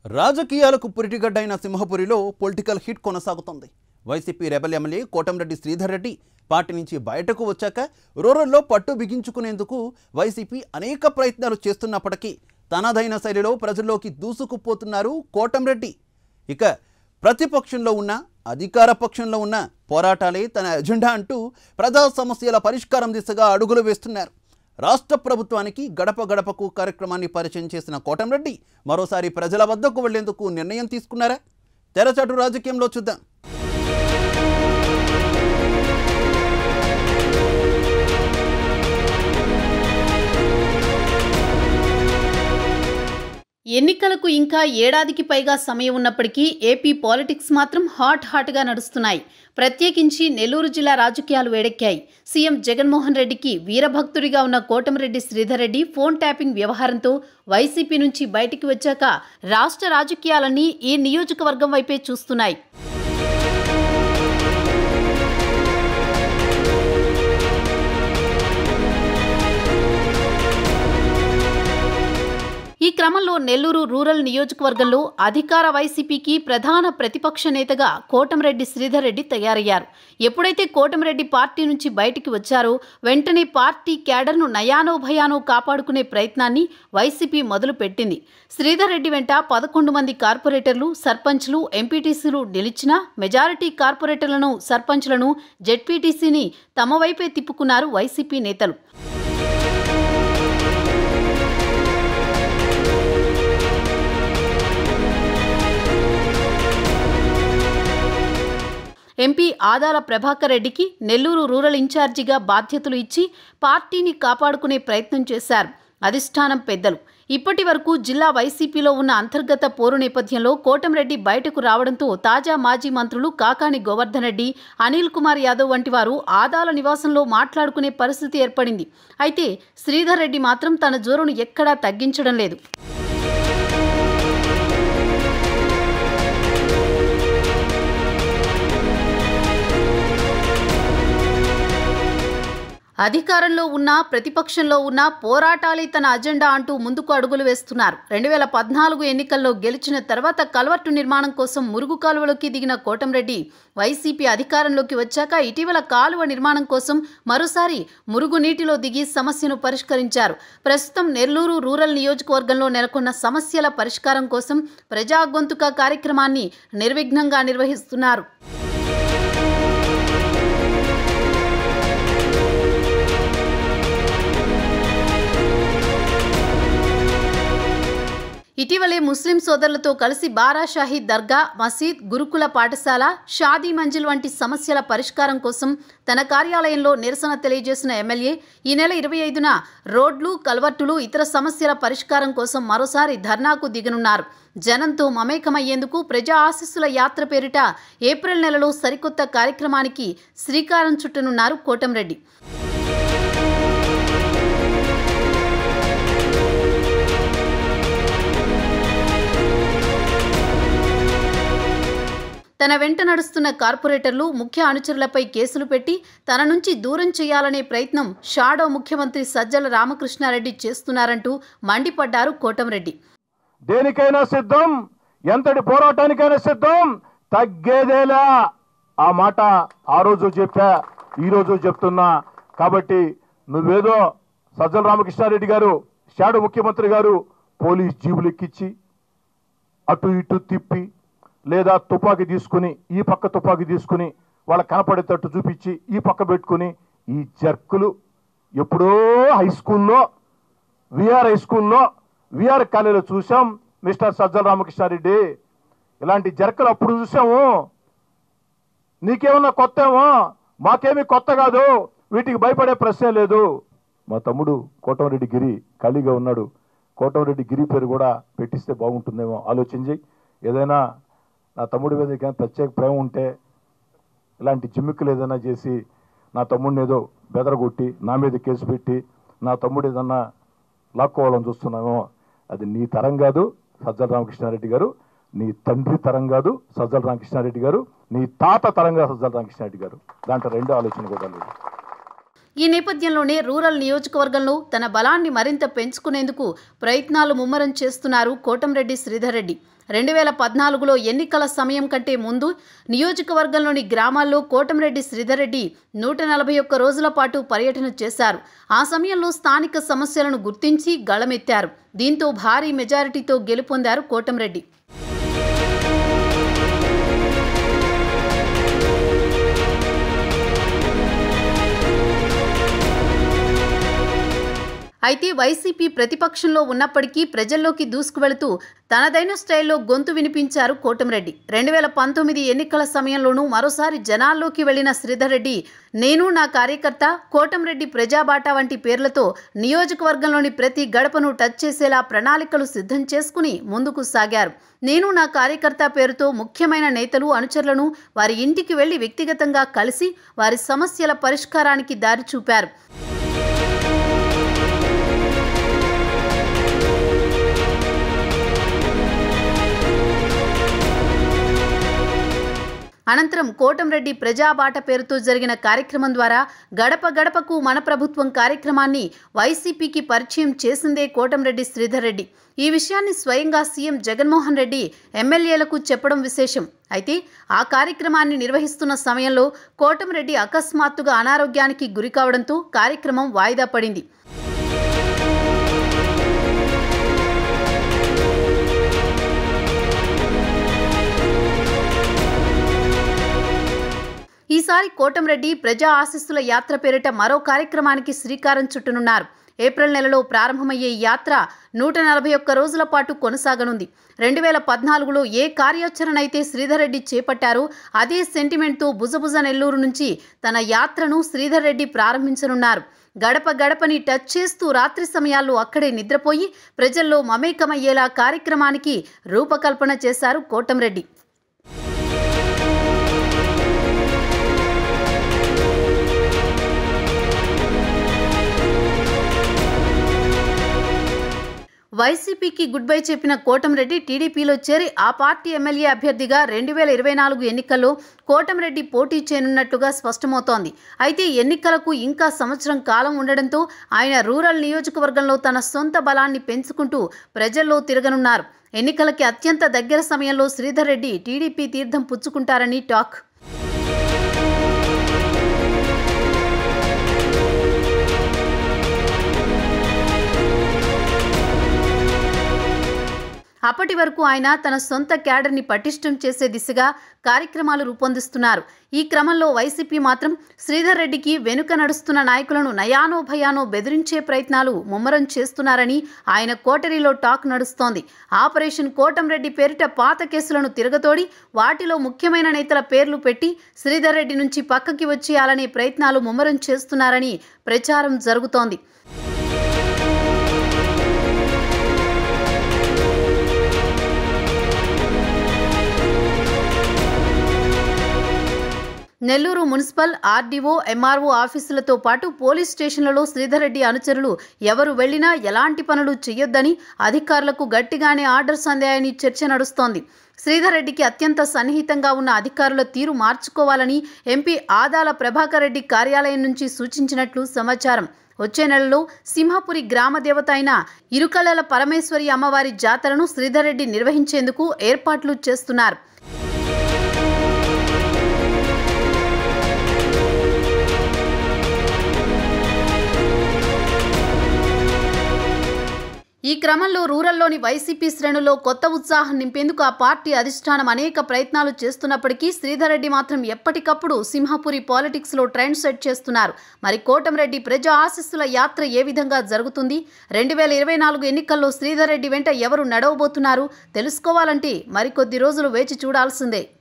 రాజకీయాలకు పురిటిగడ్డైన సింహపురిలో పొలిటికల్ హిట్ కొనసాగుతోంది YCP rebel MLA Kotamreddy Sridhar Reddy party నుంచి బయటకు వచ్చాక రూరల్లో పట్టు బిగించుకునేందుకు వైసీపీ అనేక ప్రయత్నాలు చేస్తున్నప్పటికీ తనదైన శైలిలో ప్రజల్లోకి దూసుకుపోతున్నారు కోటంరెడ్డి ఇక ప్రతిపక్షంలో ఉన్న అధికార పక్షంలో ఉన్న పోరాటాలే తన ఎజెండా అంటూ ప్రజా సమస్యల పరిష్కారం దిశగా అడుగులు వేస్తున్నారు రాష్ట్ర ప్రభుత్వానికి గడప గడపకు కార్యక్రమాన్ని పరిచయం చేసిన కోటంరెడ్డి మరోసారి ప్రజల వద్దకు వెళ్లేందుకు నిర్ణయం తీసుకున్నారా తెరచాటు రాజకీయంలో చూద్దాం ఎన్నికలకు ఇంకా ఏడాదికి పైగా సమయం ఉన్నప్పటికీ ఏపీ పాలిటిక్స్ మాత్రం హాట్ హాట్గా నడుస్తున్నాయి ప్రత్యేకించి నెల్లూరు జిల్లా రాజకీయాలు వేడెక్కాయి సీఎం జగన్మోహన్ రెడ్డికి వీరభక్తుడిగా ఉన్న కోటమిరెడ్డి శ్రీధర్ రెడ్డి ఫోన్ ట్యాపింగ్ వ్యవహారంతో వైసీపీ నుంచి బయటికి వచ్చాక రాష్ట్ర రాజకీయాలన్నీ ఈ నియోజకవర్గం వైపే చూస్తున్నాయి ఈ క్రమంలో నెల్లూరు రూరల్ నియోజకవర్గంలో అధికార వైసీపీకి ప్రధాన ప్రతిపక్ష నేతగా కోటంరెడ్డి శ్రీధర్ రెడ్డి తయారయ్యారు ఎప్పుడైతే కోటంరెడ్డి పార్టీ నుంచి బయటికి వచ్చారో వెంటనే పార్టీ క్యాడర్ను నయానో భయానో కాపాడుకునే ప్రయత్నాన్ని వైసీపీ మొదలుపెట్టింది శ్రీధర్ రెడ్డి వెంట పదకొండు మంది కార్పొరేటర్లు సర్పంచ్లు ఎంపీటీసీలు నిలిచినా మెజారిటీ కార్పొరేటర్లను సర్పంచ్లను జెడ్పీటీసీని తమ వైపే తిప్పుకున్నారు వైసీపీ నేతలు ఎంపీ ఆదాల ప్రభాకర్ రెడ్డికి నెల్లూరు రూరల్ ఇన్ఛార్జిగా బాధ్యతలు ఇచ్చి పార్టీని కాపాడుకునే ప్రయత్నం చేశారు అధిష్టానం పెద్దలు ఇప్పటి వరకు జిల్లా వైసీపీలో ఉన్న అంతర్గత పోరు నేపథ్యంలో కోటంరెడ్డి బయటకు రావడంతో తాజా మాజీ మంత్రులు కాకాని గోవర్ధన్ రెడ్డి అనిల్ కుమార్ యాదవ్ వంటి వారు ఆదాల నివాసంలో మాట్లాడుకునే పరిస్థితి ఏర్పడింది అయితే శ్రీధర్ రెడ్డి మాత్రం తన జోరును ఎక్కడా తగ్గించడం లేదు అధికారంలో ఉన్న ప్రతిపక్షంలో ఉన్న పోరాటాలే తన అజెండా అంటూ ముందుకు అడుగులు వేస్తున్నారు రెండు వేల పద్నాలుగు ఎన్నికల్లో గెలిచిన తర్వాత కల్వర్టు నిర్మాణం కోసం మురుగు కాలువలోకి దిగిన కోటంరెడ్డి వైసీపీ అధికారంలోకి వచ్చాక ఇటీవల కాలువ నిర్మాణం కోసం మరోసారి మురుగు నీటిలో దిగి సమస్యను పరిష్కరించారు ప్రస్తుతం నెల్లూరు రూరల్ నియోజకవర్గంలో నెలకొన్న సమస్యల పరిష్కారం కోసం ప్రజా గొంతుక కార్యక్రమాన్ని నిర్విఘ్నంగా నిర్వహిస్తున్నారు ఇటీవలే ముస్లిం సోదరులతో కలిసి బారా షాహీద్ దర్గా మసీద్ గురుకుల పాఠశాల షాదీ మంజిల్ వంటి సమస్యల పరిష్కారం కోసం తన కార్యాలయంలో నిరసన తెలియజేసిన ఎమ్మెల్యే ఈ నెల ఇరవై ఐదున రోడ్లు కల్వర్టులు ఇతర సమస్యల పరిష్కారం కోసం మరోసారి ధర్నాకు దిగనున్నారు జనంతో మమేకమయ్యేందుకు ప్రజా ఆశీస్సుల యాత్ర పేరిట ఏప్రిల్ నెలలో సరికొత్త కార్యక్రమానికి శ్రీకారం చుట్టనున్నారు కోటంరెడ్డి తన వెంట నడుస్తున్న కార్పొరేటర్లు ముఖ్య అనుచరులపై కేసులు పెట్టి తన నుంచి దూరం చేయాలనే ప్రయత్నం షాడో ముఖ్యమంత్రి సజ్జల రామకృష్ణారెడ్డి చేస్తున్నారంటూ మండిపడ్డారు కోటంరెడ్డి దేనికైనా సిద్ధం ఎంతటి పోరాటానికైనా సిద్ధం తగ్గేదేలా ఆ మాట ఆ రోజు చెప్పా ఈ రోజు చెప్తున్నా కాబట్టి నువ్వేదో సజ్జల రామకృష్ణారెడ్డి గారు షాడో ముఖ్యమంత్రి గారు పోలీస్ జీబులు ఎక్కించి అటు ఇటు తిప్పి లేదా తుపాకీ తీసుకుని ఈ పక్క తుపాకీ తీసుకుని వాళ్ళ కనపడేటట్టు చూపించి ఈ పక్క పెట్టుకుని ఈ జర్కులు ఎప్పుడో హై స్కూల్లో విఆర్ హై స్కూల్లో విఆర్ కాలేజీలో చూసాం మిస్టర్ సజ్జల రామకృష్ణారెడ్డి ఇలాంటి జర్కలు అప్పుడు చూసాము నీకేమన్నా కొత్త ఏమో మాకేమీ కొత్త కాదు వీటికి భయపడే ప్రశ్నే లేదు మా తమ్ముడు కోటమరెడ్డి గిరి ఖాళీగా ఉన్నాడు కోటమరెడ్డి గిరి పేరు కూడా పెట్టిస్తే బాగుంటుందేమో ఆలోచించి ఏదైనా నా తమ్ముడి మీద నీకేమైనా ప్రత్యేక ప్రేమ ఉంటే ఇలాంటి జిమ్మిక్కులు ఏదైనా చేసి నా తమ్ముడిని ఏదో బెదరగొట్టి నా మీద కేసు పెట్టి నా తమ్ముడు ఏదన్నా లాక్కోవాలని చూస్తున్నామో అది నీ తరం కాదు సజ్జల రామకృష్ణారెడ్డి గారు నీ తండ్రి తరం కాదు సజ్జల రామకృష్ణారెడ్డి గారు నీ తాత తరంగా సజ్జల రామకృష్ణారెడ్డి గారు దాంట్లో రెండో ఆలోచన కూడా లేదు ఈ నేపథ్యంలోనే రూరల్ నియోజకవర్గంలో తన బలాన్ని మరింత పెంచుకునేందుకు ప్రయత్నాలు ముమ్మరం చేస్తున్నారు కోటంరెడ్డి శ్రీధర్ రెడ్డి రెండు వేల పద్నాలుగులో ఎన్నికల సమయం కంటే ముందు నియోజకవర్గంలోని గ్రామాల్లో కోటంరెడ్డి శ్రీధర్ రెడ్డి నూట నలభై ఒక్క రోజుల పాటు పర్యటన చేశారు ఆ సమయంలో స్థానిక సమస్యలను గుర్తించి గళమెత్తారు దీంతో భారీ మెజారిటీతో గెలుపొందారు కోటంరెడ్డి అయితే వైసీపీ ప్రతిపక్షంలో ఉన్నప్పటికీ ప్రజల్లోకి దూసుకువెళుతూ తనదైన స్టైల్లో గొంతు వినిపించారు కోటంరెడ్డి రెండు వేల పంతొమ్మిది ఎన్నికల సమయంలోనూ మరోసారి జనాల్లోకి వెళ్లిన శ్రీధర్ రెడ్డి నేను నా కార్యకర్త కోటంరెడ్డి ప్రజాబాటా వంటి పేర్లతో నియోజకవర్గంలోని ప్రతి గడపను టచ్ చేసేలా ప్రణాళికలు సిద్ధం చేసుకుని ముందుకు సాగారు నేను నా కార్యకర్త పేరుతో ముఖ్యమైన నేతలు అనుచరులను వారి ఇంటికి వెళ్లి వ్యక్తిగతంగా కలిసి వారి సమస్యల పరిష్కారానికి దారి చూపారు అనంతరం కోటంరెడ్డి ప్రజాబాట పేరుతో జరిగిన కార్యక్రమం ద్వారా గడప గడపకు మన ప్రభుత్వం కార్యక్రమాన్ని వైసీపీకి పరిచయం చేసిందే కోటంరెడ్డి శ్రీధర్ రెడ్డి ఈ విషయాన్ని స్వయంగా సీఎం జగన్మోహన్ రెడ్డి ఎమ్మెల్యేలకు చెప్పడం విశేషం అయితే ఆ కార్యక్రమాన్ని నిర్వహిస్తున్న సమయంలో కోటంరెడ్డి అకస్మాత్తుగా అనారోగ్యానికి గురి కావడంతో కార్యక్రమం వాయిదా పడింది ఈసారి కోటంరెడ్డి ప్రజా ఆశీస్సుల యాత్ర పేరిట మరో కార్యక్రమానికి శ్రీకారం చుట్టనున్నారు ఏప్రిల్ నెలలో ప్రారంభమయ్యే ఈ యాత్ర నూట నలభై ఒక్క రోజుల పాటు కొనసాగనుంది రెండు వేల పద్నాలుగులో ఏ కార్యాచరణ అయితే శ్రీధర్ రెడ్డి చేపట్టారో అదే సెంటిమెంట్తో బుజబుజ నెల్లూరు నుంచి తన యాత్రను శ్రీధర్ రెడ్డి ప్రారంభించనున్నారు గడప గడపని టచ్ చేస్తూ రాత్రి సమయాల్లో అక్కడే నిద్రపోయి ప్రజల్లో మమేకమయ్యేలా కార్యక్రమానికి రూపకల్పన చేశారు కోటంరెడ్డి వైసీపీకి గుడ్ బై చెప్పిన కోటంరెడ్డి టీడీపీలో చేరి ఆ పార్టీ ఎమ్మెల్యే అభ్యర్థిగా రెండు వేల ఇరవై నాలుగు ఎన్నికల్లో కోటంరెడ్డి పోటీ చేయనున్నట్టుగా స్పష్టమవుతోంది అయితే ఎన్నికలకు ఇంకా సంవత్సరం కాలం ఉండడంతో ఆయన రూరల్ నియోజకవర్గంలో తన సొంత బలాన్ని పెంచుకుంటూ ప్రజల్లో తిరగనున్నారు ఎన్నికలకి అత్యంత దగ్గర సమయంలో శ్రీధర్ రెడ్డి టీడీపీ తీర్థం పుచ్చుకుంటారని టాక్ అప్పటి వరకు ఆయన తన సొంత క్యాడర్ని పటిష్టం చేసే దిశగా కార్యక్రమాలు రూపొందిస్తున్నారు ఈ క్రమంలో వైసీపీ మాత్రం శ్రీధర్ రెడ్డికి వెనుక నడుస్తున్న నాయకులను నయానో భయానో బెదిరించే ప్రయత్నాలు ముమ్మరం చేస్తున్నారని ఆయన కోటరీలో టాక్ నడుస్తోంది ఆపరేషన్ కోటంరెడ్డి పేరిట పాత కేసులను తిరగతోడి వాటిలో ముఖ్యమైన నేతల పేర్లు పెట్టి శ్రీధర్ రెడ్డి నుంచి పక్కకి వచ్చేయాలనే ప్రయత్నాలు ముమ్మరం చేస్తున్నారని ప్రచారం జరుగుతోంది నెల్లూరు మున్సిపల్ ఆర్డీఓ ఎంఆర్ఓ ఆఫీసులతో పాటు పోలీస్ స్టేషన్లలో శ్రీధర్ రెడ్డి అనుచరులు ఎవరు వెళ్లినా ఎలాంటి పనులు చేయొద్దని అధికారులకు గట్టిగానే ఆర్డర్స్ అందాయని చర్చ నడుస్తోంది శ్రీధర్ రెడ్డికి అత్యంత సన్నిహితంగా ఉన్న అధికారుల తీరు మార్చుకోవాలని ఎంపీ ఆదాల ప్రభాకర్ రెడ్డి కార్యాలయం నుంచి సూచించినట్లు సమాచారం వచ్చే నెలలో సింహపురి గ్రామ దేవత అయిన ఇరుకలల పరమేశ్వరి అమ్మవారి జాతరను శ్రీధర్ రెడ్డి నిర్వహించేందుకు ఏర్పాట్లు చేస్తున్నారు ఈ క్రమంలో రూరల్లోని వైసీపీ శ్రేణుల్లో కొత్త ఉత్సాహం నింపేందుకు ఆ పార్టీ అధిష్టానం అనేక ప్రయత్నాలు చేస్తున్నప్పటికీ శ్రీధర్ రెడ్డి మాత్రం ఎప్పటికప్పుడు సింహపురి పాలిటిక్స్ లో ట్రెండ్ సెట్ చేస్తున్నారు మరి కోటంరెడ్డి ప్రజా ఆశీస్సుల యాత్ర ఏ విధంగా జరుగుతుంది రెండు వేల ఇరవై నాలుగు ఎన్నికల్లో శ్రీధర్ రెడ్డి వెంట ఎవరు నడవబోతున్నారు తెలుసుకోవాలంటే మరికొద్ది రోజులు వేచి చూడాల్సిందే